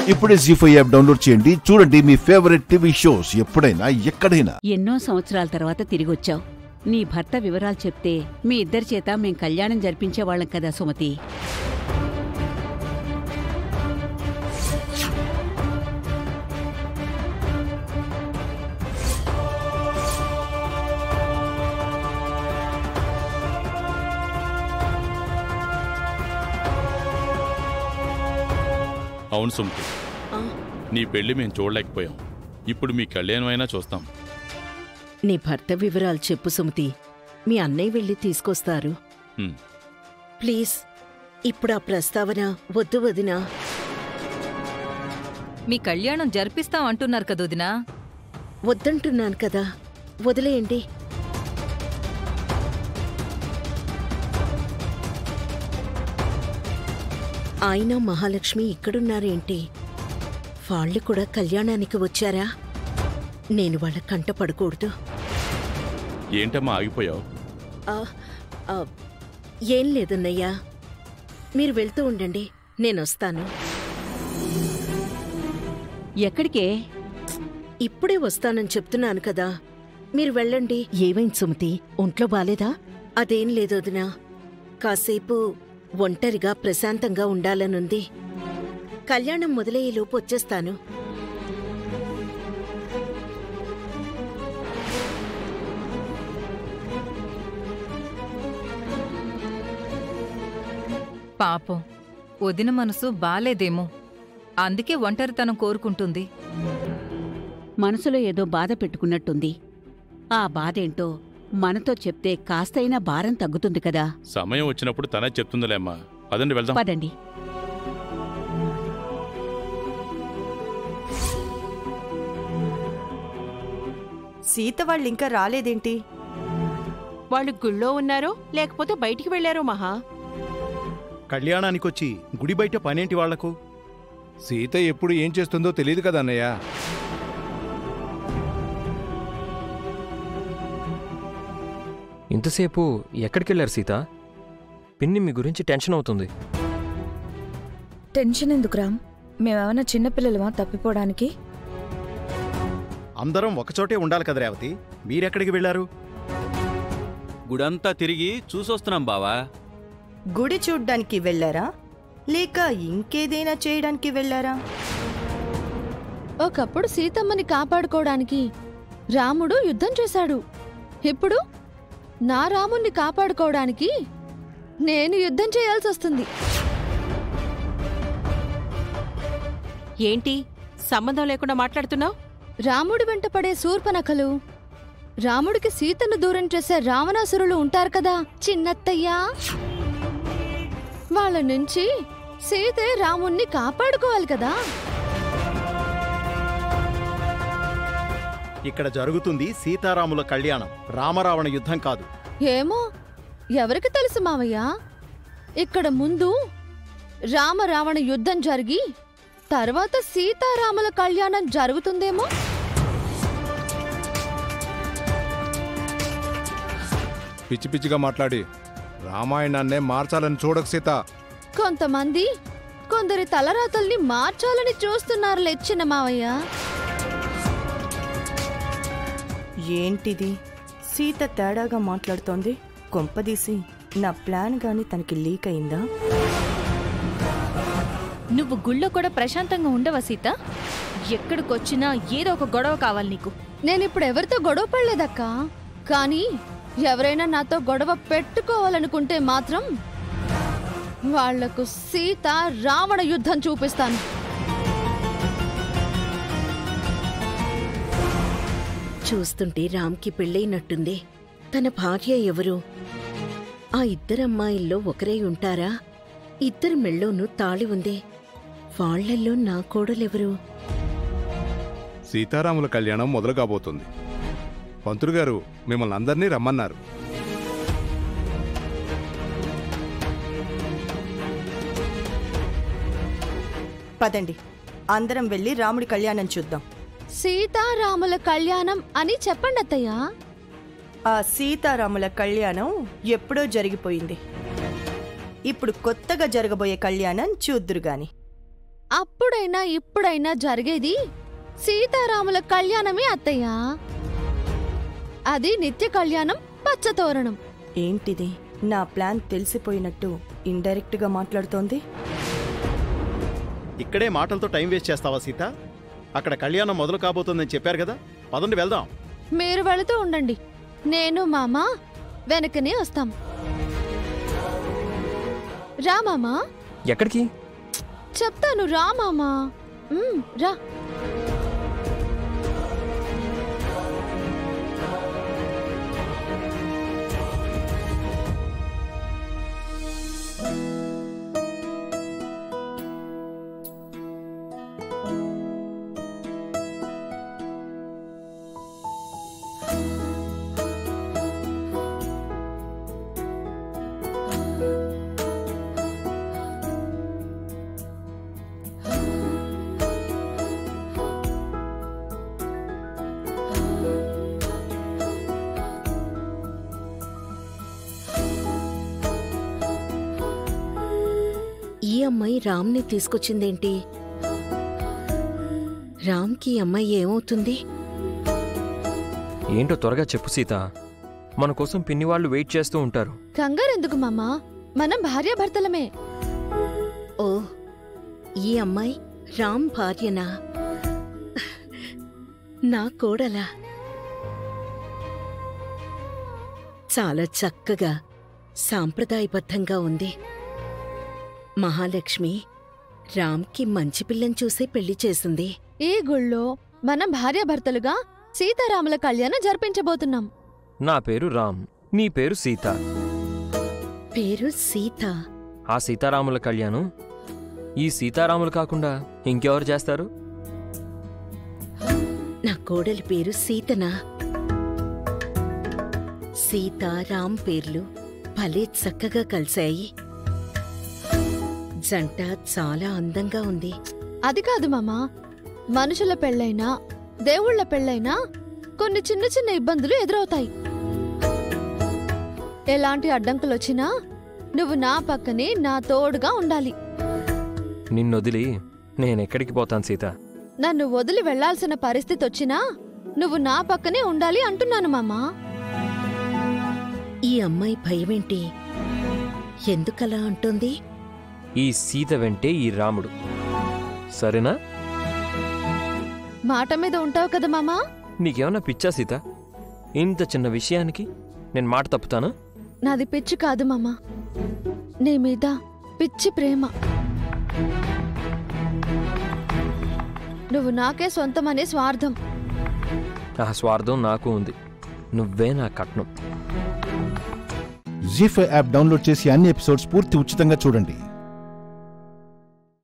ఇప్పుడే G five app download చేయండి చూడండి మీ ఫేవరెట్ టీవీ షోస్ ఎప్పుడైనా ఎక్కడైనా ఎన్నో సంవత్సరాల తర్వాత తిరిగొచ్చావు నీ భర్త వివరాలు చెప్తే మీ ఇద్దరి చేత మేం కళ్యాణం జరిపించేవాళ్ళం కదా సుమతి అవును సుమతి నీ పెళ్లి మేము చూడలేకపోయాం ఇప్పుడు మీ కళ్యాణం అయినా చూస్తాం నీ భర్త వివరాలు చెప్పు సుమతి మీ అన్నయ్య వెళ్ళి తీసుకొస్తారు హ్మ్. ప్లీజ్ ఇప్పుడు ఆ ప్రస్తావన వద్దు వదినా మీ కళ్యాణం జరిపిస్తాం అంటున్నారు కదొదినా వద్దంటున్నాను కదా వదిలేయండి ఆయన మహాలక్ష్మి ఇక్కడున్నారేంటి వాళ్ళు కూడా కళ్యాణానికి వచ్చారా నేను వాళ్ళ కంట పడకూడదు ఏంటమ్మా ఆగిపోయావు ఆ, ఆ, ఏం లేదన్నయ్యా మీరు వెళ్తూ ఉండండి నేనొస్తాను ఎక్కడికే ఇప్పుడే వస్తానని చెప్తున్నాను కదా మీరు వెళ్ళండి ఏమైంది సుమతి ఒంట్లో బాలేదా అదేం లేదు వదినా కాసేపు ఒంటరిగా ప్రశాంతంగా ఉండాలనుంది కళ్యాణం మొదలయ్యేలోపు వచ్చేస్తాను పాపం వదిన మనసు బాలేదేమో అందుకే ఒంటరితనం కోరుకుంటుంది మనసులో ఏదో బాధ పెట్టుకున్నట్టుంది ఆ బాధేంటో మనతో చెప్తే కాస్తైనా భారం తగ్గుతుంది కదా సమయం వచ్చినప్పుడు తనే చెప్తుందిలేమ్మా పదండి వెళ్దాం పదండి సీత వాళ్ళు ఇంకా రాలేదేంటి వాళ్ళు గుళ్ళో ఉన్నారో లేకపోతే బయటికి వెళ్లారో మహా కళ్యాణానికొచ్చి గుడి బయట పనేంటి వాళ్లకు సీత ఎప్పుడు ఏం చేస్తుందో తెలియదు కదా అన్నయ్య ఇంతసేపు ఎక్కడికెళ్ళారు సీత పిన్ని మీ గురించి టెన్షన్ అవుతుంది టెన్షన్ ఎందుకు రామ్ మేమేమన్నా చిన్నపిల్లలమా తప్పిపోవడానికి అందరం ఒకచోటే ఉండాలి కదా రేవతి మీరెక్కడికి వెళ్లారు గుడంతా తిరిగి చూసొస్తున్నాం బావా గుడి చూడ్డానికి వెళ్ళారా లేక ఇంకేదైనా చేయడానికి వెళ్ళారా ఒకప్పుడు సీతమ్మని కాపాడుకోవడానికి రాముడు యుద్ధం చేశాడు ఇప్పుడు నా రాముణ్ణి కాపాడుకోవడానికి నేను యుద్ధం చేయాల్సి వస్తుంది ఏంటి సంబంధం లేకుండా మాట్లాడుతున్నావు రాముడి వెంట పడే శూర్పనఖలు రాముడికి సీతను దూరం చేసే రావణాసురులు ఉంటారు కదా చిన్నత్తయ్యా వాళ్ళ నుంచి సీతే రాముణ్ణి కాపాడుకోవాలి కదా ఇక్కడ జరుగుతుంది సీతారాముల కళ్యాణం రామరావణ యుద్ధం కాదు ఏమో ఎవరికి తెలుసు మావయ్య ఇక్కడ ముందు రామ రావణ యుద్ధం జరిగి తర్వాత సీతారాముల కళ్యాణం జరుగుతుందేమో పిచ్చి పిచ్చిగా మాట్లాడి రామాయణాన్నే మార్చాలని చూడకు సీత కొంతమంది కొందరి తలరాతల్ని మార్చాలని చూస్తున్నారు లెచ్చిన మావయ్య ఏంటిది సీత తేడాగా మాట్లాడుతోంది కొంపదీసి నా ప్లాన్ గాని తనకి లీక్ అయిందా నువ్వు గుళ్ళో కూడా ప్రశాంతంగా ఉండవా సీత ఎక్కడికొచ్చినా ఏదో ఒక గొడవ కావాలి నీకు నేను ఇప్పుడు ఎవరితో గొడవ పడలేదక్కా కానీ ఎవరైనా నాతో గొడవ పెట్టుకోవాలనుకుంటే మాత్రం వాళ్లకు సీత రావణ యుద్ధం చూపిస్తాను చూస్తుంటే రామ్కి పెళ్ళైనట్టుంది తన భార్య ఎవరు ఆ ఇద్దరమ్మాయిల్లో ఒకరే ఉంటారా ఇద్దరి మెళ్ళోనూ తాళి ఉంది వాళ్ళల్లో నా కోడలెవరు సీతారాముల కళ్యాణం మొదలు కాబోతుంది పంతులు గారు మిమ్మల్ని అందరినీ రమ్మన్నారు పదండి అందరం వెళ్ళి రాముడి కళ్యాణం చూద్దాం సీతారాముల కళ్యాణం అని చెప్పండి అత్తయ్యా ఆ సీతారాముల కళ్యాణం ఎప్పుడో జరిగిపోయింది ఇప్పుడు కొత్తగా జరగబోయే కళ్యాణం చూద్దురు గాని అప్పుడైనా ఇప్పుడైనా జరిగేది సీతారాముల కళ్యాణమే అత్తయ్య అది నిత్య కళ్యాణం పచ్చతోరణం ఏంటిది నా ప్లాన్ తెలిసిపోయినట్టు ఇండైరెక్ట్ గా మాట్లాడుతోంది ఇక్కడే మాటలతో టైం వేస్ట్ చేస్తావా సీత అక్కడ కళ్యాణం మొదలు కాబోతుందని చెప్పారు కదా పదండి వెళ్దాం మీరు వెళుతూ ఉండండి నేను మామ వెనకనే వస్తాం రా మామా ఎక్కడికి చెప్తాను రా మామా ఉమ్, రా ఈ అమ్మాయి రామ్ని తీసుకొచ్చిందేంటి రామ్కి ఈ అమ్మాయి ఏమవుతుంది ఏంటో త్వరగా చెప్పు సీత మన కోసం పిన్ని వాళ్ళు వెయిట్ చేస్తూ ఉంటారు కంగారెందుకు మామా మనం భార్యాభర్తలమే ఓ ఈ అమ్మాయి రామ్ భార్యనా నా కోడలా చాలా చక్కగా సాంప్రదాయబద్ధంగా ఉంది మహాలక్ష్మి రామ్కి మంచి పిల్లని చూసే పెళ్లి చేసింది ఈ గుళ్ళో మనం భార్యాభర్తలుగా సీతారాముల కళ్యాణం జరిపించబోతున్నాం నా పేరు రామ్ నీ పేరు సీత పేరు సీత ఆ సీతారాముల కళ్యాణం ఈ సీతారాములు కాకుండా ఇంకెవరు చేస్తారు నా కోడలి పేరు సీతనా సీత రామ్ పేర్లు భలే చక్కగా కలిశాయి జంట చాలా అందంగా ఉంది అది కాదు మామా మనుషుల పెళ్ళైనా దేవుళ్ళ పెళ్ళైనా కొన్ని చిన్న చిన్న ఇబ్బందులు ఎదురవుతాయి ఎలాంటి అడ్డంకులొచ్చినా నువ్వు నా పక్కనే నా తోడుగా ఉండాలి నిన్నొదిలి నేనెక్కడికి పోతాను సీత నన్ను వదిలి వెళ్లాల్సిన పరిస్థితి వచ్చినా నువ్వు నా పక్కనే ఉండాలి అంటున్నాను మామా ఈ అమ్మాయి భయమేంటి ఎందుకలా అంటుంది ఈ సీత వెంటే ఈ రాముడు సరేనా మాట మీద ఉంటావు కదా మామా నీకేమన్నా పిచ్చా సీత ఇంత చిన్న విషయానికి నేను మాట తప్పుతానా నాది పిచ్చి కాదు మామా నీ మీద పిచ్చి ప్రేమ నువ్వు నాకే సొంతమనే స్వార్థం ఆ స్వార్థం నాకు ఉంది నువ్వే నా కట్నం జీ ఫైవ్ యాప్ డౌన్లోడ్ చేసి అన్ని ఎపిసోడ్స్ పూర్తి ఉచితంగా చూడండి